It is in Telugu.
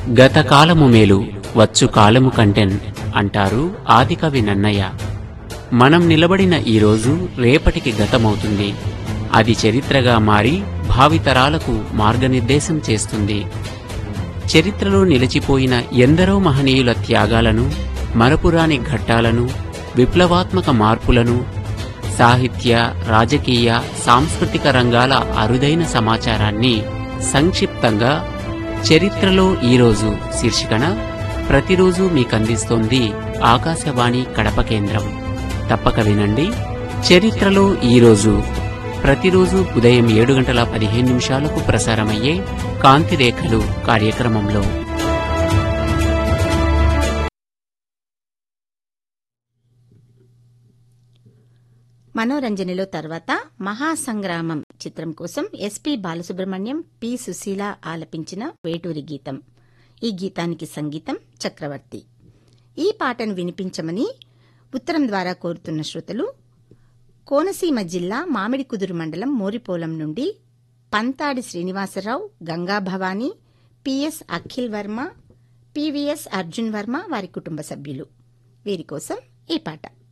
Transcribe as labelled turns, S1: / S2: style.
S1: గత కాలము మేలు వచ్చు కాలము కంటెన్ అంటారు ఆదికవి నన్నయ్య మనం నిలబడిన ఈ రోజు రేపటికి గతమవుతుంది అది చరిత్రగా మారి భావితరాలకు మార్గనిర్దేశం చేస్తుంది చరిత్రలో నిలిచిపోయిన ఎందరో మహనీయుల త్యాగాలను మరపురాని ఘట్టాలను విప్లవాత్మక మార్పులను సాహిత్య రాజకీయ సాంస్కృతిక రంగాల అరుదైన సమాచారాన్ని సంక్షిప్తంగా చరిత్రలో ఈరోజు శీర్షికన ప్రతిరోజు మీకందిస్తోంది ఆకాశవాణి కడప కేంద్రం తప్పక వినండి చరిత్రలో ఈరోజు ప్రతిరోజు ఉదయం ఏడు గంటల పదిహేను నిమిషాలకు ప్రసారమయ్యే కాంతిరేఖలు కార్యక్రమంలో
S2: మనోరంజనిలో తర్వాత మహాసంగ్రామం చిత్రం కోసం ఎస్పి బాలసుబ్రహ్మణ్యం పి సుశీల ఆలపించిన వేటూరి గీతం ఈ గీతానికి సంగీతం చక్రవర్తి ఈ పాటను వినిపించమని ఉత్తరం ద్వారా కోరుతున్న శ్రోతలు కోనసీమ జిల్లా మామిడికుదురు మండలం మోరిపోలం నుండి పంతాడి శ్రీనివాసరావు గంగా భవానీ పిఎస్ అఖిల్ వర్మ పివిఎస్ అర్జున్ వర్మ వారి కుటుంబ సభ్యులు వీరి కోసం ఈ పాట